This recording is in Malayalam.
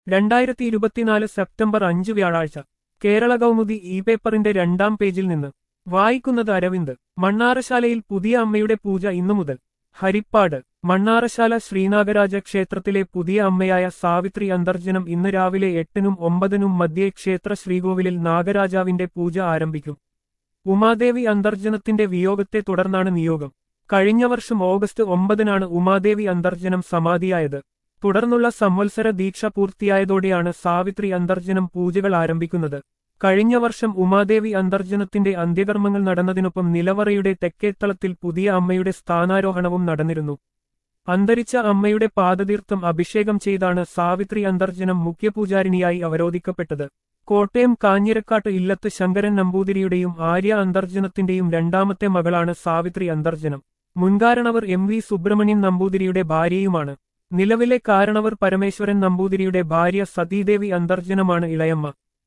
രണ്ടായിരത്തി ഇരുപത്തിനാല് സെപ്റ്റംബർ അഞ്ച് വ്യാഴാഴ്ച കേരള കൗമുദി ഇ പേപ്പറിന്റെ രണ്ടാം പേജിൽ നിന്ന് വായിക്കുന്നത് അരവിന്ദ് മണ്ണാറശാലയിൽ പുതിയ അമ്മയുടെ പൂജ ഇന്നു മുതൽ ഹരിപ്പാട് മണ്ണാറശാല ശ്രീനാഗരാജ ക്ഷേത്രത്തിലെ പുതിയ അമ്മയായ സാവിത്രി അന്തർജനം ഇന്ന് രാവിലെ എട്ടിനും ഒമ്പതിനും മധ്യേ ക്ഷേത്ര ശ്രീകോവിലിൽ നാഗരാജാവിന്റെ പൂജ ആരംഭിക്കും ഉമാദേവി അന്തർജനത്തിന്റെ വിയോഗത്തെ തുടർന്നാണ് നിയോഗം കഴിഞ്ഞ വർഷം ഓഗസ്റ്റ് ഒമ്പതിനാണ് ഉമാദേവി അന്തർജനം സമാധിയായത് തുടർന്നുള്ള സംവത്സര ദീക്ഷ പൂർത്തിയായതോടെയാണ് സാവിത്രി അന്തർജനം പൂജകൾ ആരംഭിക്കുന്നത് കഴിഞ്ഞ വർഷം ഉമാദേവി അന്തർജനത്തിന്റെ അന്ത്യകർമ്മങ്ങൾ നടന്നതിനൊപ്പം നിലവറയുടെ തെക്കേത്തളത്തിൽ പുതിയ അമ്മയുടെ സ്ഥാനാരോഹണവും നടന്നിരുന്നു അന്തരിച്ച അമ്മയുടെ പാദതീർത്ഥം അഭിഷേകം ചെയ്താണ് സാവിത്രി അന്തർജനം മുഖ്യപൂജാരിണിയായി അവരോധിക്കപ്പെട്ടത് കോട്ടയം കാഞ്ഞിരക്കാട്ട് ഇല്ലത്ത് ശങ്കരൻ നമ്പൂതിരിയുടെയും ആര്യ അന്തർജനത്തിന്റെയും രണ്ടാമത്തെ മകളാണ് സാവിത്രി അന്തർജനം മുൻകാരണവർ എം വി സുബ്രഹ്മണ്യൻ നമ്പൂതിരിയുടെ ഭാര്യയുമാണ് നിലവിലെ കാരണവർ പരമേശ്വരൻ നമ്പൂതിരിയുടെ ഭാര്യ സതീദേവി അന്തർജനമാണ് ഇളയമ്മ